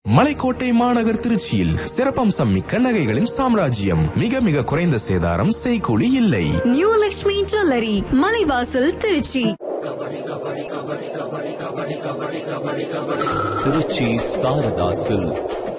மலைக்கோட்டை மாநகர் திருச்சியில் சிறப்பம்சம் மிக்க நகைகளின் சாம்ராஜ்யம் மிக மிக குறைந்த சேதாரம் செய்கூலி இல்லை new Lakshmi jewellery Malaivasal Tiruchi Tiruchi Saradha silk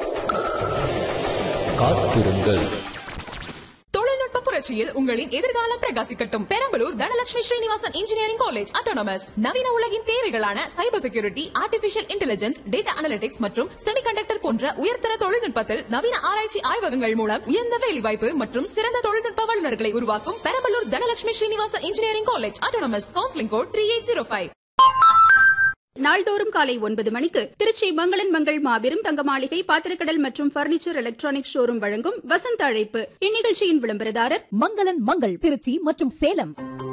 காத்திருங்கள் தொழில்நுட்ப புரட்சியில் உங்களின் எதிர்காலம் பிரகாசிக்கட்டும் Perambalur Dhanalakshmi Srinivasan engineering college autonomous நவீன உலகின் தேவைகளான cyber security artificial intelligence data analytics மற்றும் செமிகண்டக்டர் போன்ற உயர்தர தொழில்நுட்பத்தில் நவீன ஆராய்ச்சி ஆய்வகங்கள் மூலம் உயர்ந்த வேலைவாய்ப்பு மற்றும் சிறந்த தொழில்நுட்ப வல்லுநர்களை உருவாக்கும் Perambalur Dhanalakshmi Srinivasan engineering college autonomous counselling code three eight zero five நாள்தோறும் காலை ஒன்பது மணிக்கு திருச்சி மங்களன் மங்கள் மாபெரும் தங்க மாளிகை பாத்திரக்கடல் மற்றும் பர்னிச்சர் எலக்ட்ரானிக் ஷோரூம் வழங்கும் வசந்த அழைப்பு இந்நிகழ்ச்சியின் விளம்பரதாரர் மங்களன் மங்கள் திருச்சி மற்றும் சேலம்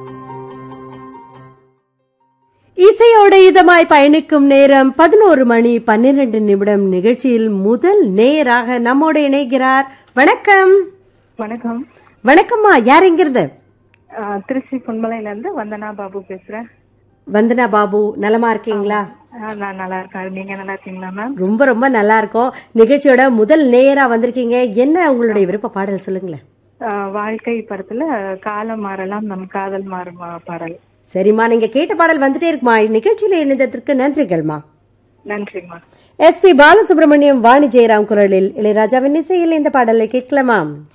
இசையோட இதமாய் பயணிக்கும் நேரம் பதினோரு மணி பன்னிரண்டு நிமிடம் நிகழ்ச்சியில் முதல் நேராக நம்மோடு இணைகிறார் வணக்கம் வணக்கம் வணக்கம்மா யார் எங்கிருந்து ஆஹ் திருச்சி பொன்மலையில இருந்து வந்தனா பாபு பேசுறேன் வந்தனா பாபு நலமா இருக்கீங்களா ஆஹ் நான் நல்லா இருக்கேன் நீங்க நல்லா இருக்கீங்களா மேம் ரொம்ப ரொம்ப நல்லா இருக்கோம் நிகழ்ச்சியோட முதல் நேரா வந்திருக்கீங்க என்ன உங்களுடைய விருப்ப பாடல் சொல்லுங்களேன் ஆஹ் வாழ்க்கை படத்துல காலம் மாறலாம் நம் காதல் மாறும் பாடல் சரிம்மா நீங்க கேட்ட பாடல் வந்துட்டே இருக்குமா நிகழ்ச்சியில இணைந்ததற்கு நன்றிகள்மா நன்றிம்மா எஸ் பி பாலசுப்ரமணியம் வாணி ஜெயராம் குரலில் இளையராஜாவின் இசையில் இந்த பாடலை கேட்கலாமா